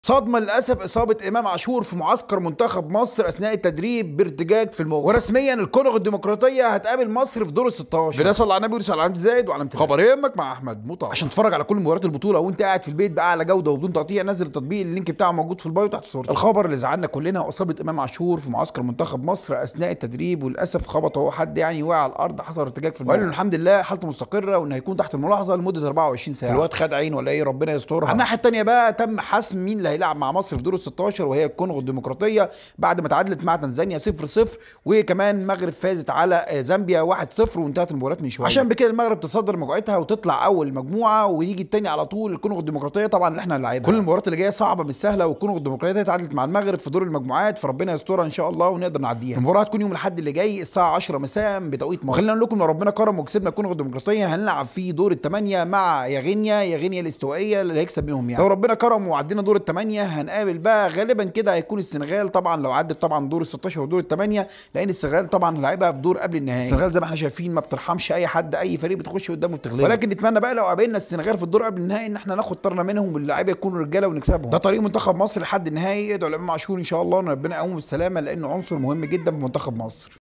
صدمة للأسف إصابة إمام عاشور في معسكر منتخب مصر أثناء التدريب بارتجاج في المخ ورسميا الكونغو الديمقراطية هتقابل مصر في دور ال 16 بنصل على النبي ورسال على عبد زايد وعلى امتحان خبر يهمك مع أحمد مطاع عشان تتفرج على كل مباريات البطولة وأنت قاعد في البيت بأعلى جودة وبدون تقطيع نزل التطبيق اللينك بتاعه موجود في البايو تحت صورتي الخبر اللي زعلنا كلنا هو إصابة إمام عاشور في معسكر منتخب مصر أثناء التدريب وللأسف خبط هو حد يعني وقع على الأرض حصل ارتجاج في المخ وقال له الحمد لله حالته مستقرة وإنه هيكون تحت الملاحظة لمدة 24 ساعة الواد خد عين ولا إيه ربنا يسترها على الناحية التانية بقى تم حسم مين اللي هيلعب مع مصر في دور ال 16 وهي الكونغو الديمقراطيه بعد ما تعادلت مع تنزانيا 0 0 وكمان المغرب فازت على زامبيا 1 0 وانتهت المباراه من شويه عشان بكده المغرب تصدر مجموعتها وتطلع اول مجموعه ويجي الثاني على طول الكونغو الديمقراطيه طبعا اللي احنا هنلعبها كل المباريات اللي جايه صعبه مش سهله والكونغو الديمقراطيه تعادلت مع المغرب في دور المجموعات فربنا يسترها ان شاء الله ونقدر نعديها المباراه هتكون يوم الاحد اللي جاي الساعه 10 مساء بتوقيت مصر خلينا نقول لكم لو ربنا كرم وكسبنا الكونغو الديمقراطيه هنلعب في دور الثمانيه مع يا غينيا يا غينيا الاستوائيه اللي هيكسب منهم يعني لو ربنا كرم وعدينا دور الثمانيه هنقابل بقى غالبا كده هيكون السنغال طبعا لو عدت طبعا دور ال 16 ودور الثمانيه لان السنغال طبعا لعبها في دور قبل النهائي السنغال زي ما احنا شايفين ما بترحمش اي حد اي فريق بتخش قدامه بتغلبه ولكن نتمنى بقى لو قابلنا السنغال في الدور قبل النهائي ان احنا ناخد طرنا منهم واللعيبه يكونوا رجاله ونكسبهم ده طريق منتخب مصر لحد النهائي ادعوا لامام عاشور ان شاء الله ان ربنا يقومه بالسلامه لانه عنصر مهم جدا في منتخب مصر